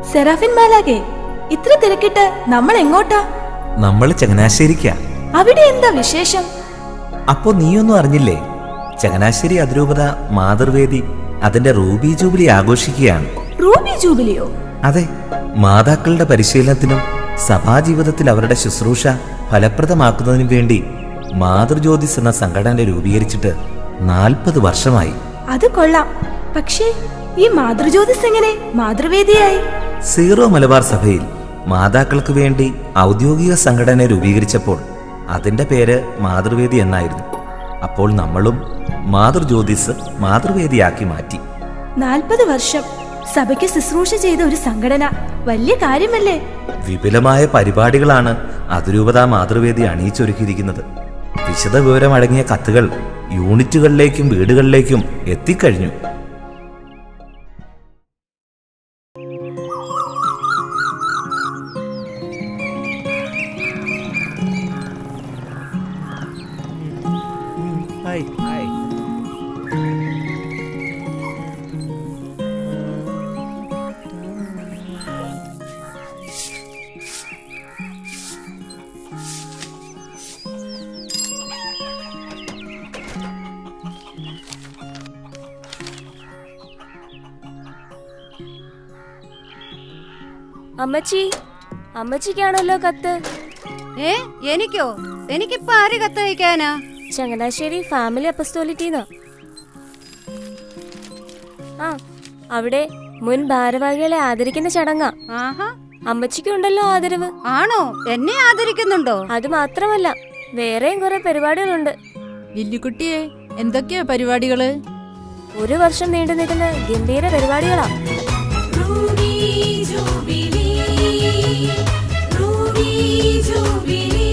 സെറാഫിൻ മാലാകെ ഇത്ര തിരക്കിട്ട് നമ്മൾ എങ്ങോട്ടാ നമ്മൾ ചങ്ങനാശ്ശേരിക്കാ അവിടെ എന്താ വിശേഷം അപ്പോ നീയൊന്നും അറിഞ്ഞില്ലേ ചങ്ങനാശ്ശേരി അതിരൂപത മാതൃവേദി അതിന്റെ റൂബി ജൂബിലി ആഘോഷിക്കുകയാണ് റൂബി ജൂബിലിയോ അതെ മാതാക്കളുടെ പരിശീലനത്തിനും സഭാജീവിതത്തിൽ അവരുടെ ശുശ്രൂഷ ഫലപ്രദമാക്കുന്നതിനും വേണ്ടി മാതൃജ്യോതിസ് എന്ന സംഘടന രൂപീകരിച്ചിട്ട് നാൽപ്പത് വർഷമായി അത് കൊള്ളാം പക്ഷേ ഈ മാതൃജ്യോതിസ് എങ്ങനെ മാതൃവേദിയായി സീറോ മലബാർ സഭയിൽ മാതാക്കൾക്ക് വേണ്ടി ഔദ്യോഗിക സംഘടന രൂപീകരിച്ചപ്പോൾ അതിന്റെ പേര് മാതൃവേദി എന്നായിരുന്നു അപ്പോൾ നമ്മളും മാതൃജ്യോതിസ് മാതൃവേദിയാക്കി മാറ്റി നാൽപ്പത് വർഷം സഭയ്ക്ക് ശുശ്രൂഷ ചെയ്ത ഒരു സംഘടന വലിയ കാര്യമല്ലേ വിപുലമായ പരിപാടികളാണ് അതിരൂപത മാതൃവേദി അണിയിച്ചൊരുക്കിയിരിക്കുന്നത് വിശദ വിവരമടങ്ങിയ കത്തുകൾ യൂണിറ്റുകളിലേക്കും വീടുകളിലേക്കും എത്തിക്കഴിഞ്ഞു അമ്മച്ചി അമ്മച്ചിക്കാണല്ലോ കത്ത് ഏ എനിക്കോ എനിക്കിപ്പോ ആര് കത്ത് വയ്ക്കാനാ ചങ്ങനാശ്ശേരി ഫാമിലി അപ്പസ്തോലിറ്റീന്ന് ആ അവിടെ മുൻ ഭാരവാഹികളെ ആദരിക്കുന്ന ചടങ്ങാ ആഹാ അമ്മച്ചിക്കുണ്ടല്ലോ ആദരവ് ആണോ എന്നെ ആദരിക്കുന്നുണ്ടോ അത് മാത്രമല്ല വേറെയും കുറെ പരിപാടികളുണ്ട് ലില്ലിക്കുട്ടിയെ എന്തൊക്കെയാ പരിപാടികള് ഒരു വർഷം നീണ്ടു നിൽക്കുന്ന ഗംഭീര പരിപാടികളാ Ruby Jubilee, Ruby Jubilee.